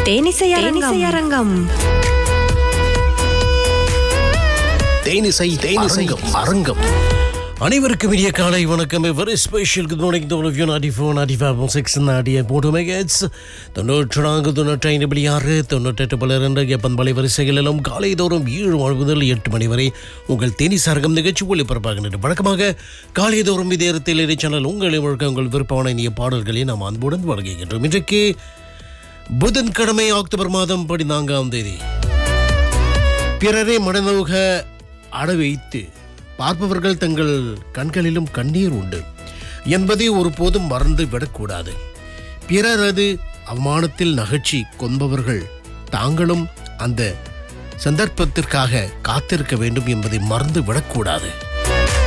தேனிசை அரங்கம் தேனிசை தேனிசை அரங்கம் அனைவருக்கும் இனிய காலை வணக்கம் வெரி ஸ்பெஷல் குட் மார்னிங் தோல் of you ninety four ninety five six நாட்டிய போட்டு மெகட்ஸ் தொண்ணூற்று நான்கு தொண்ணூற்றி ஐந்து புள்ளி ஆறு தொண்ணூற்றெட்டு புள்ளி ரெண்டு எப்பன்பலை வரிசைகளிலும் காலை தோறும் ஏழு மணி முதல் எட்டு மணி வரை உங்கள் தேனி சரகம் நிகழ்ச்சி ஒளிபரப்பாகின்றது வழக்கமாக காலை தோறும் இதே இடத்தில் இறை சேனல் உங்களை முழுக்க உங்கள் விருப்பமான இனிய பாடல்களை நாம் அன்புடன் வழங்குகின்றோம் இன்றைக்கு புதன்கிழமை அக்டோபர் மாதம் பதினான்காம் தேதி பிறரை மனநோக அட வைத்து பார்ப்பவர்கள் தங்கள் கண்களிலும் கண்ணீர் உண்டு என்பதை ஒருபோதும் மறந்து விடக்கூடாது பிறரது அவமானத்தில் நகர்ச்சி கொன்பவர்கள் தாங்களும் அந்த சந்தர்ப்பத்திற்காக காத்திருக்க வேண்டும் என்பதை மறந்து விடக்கூடாது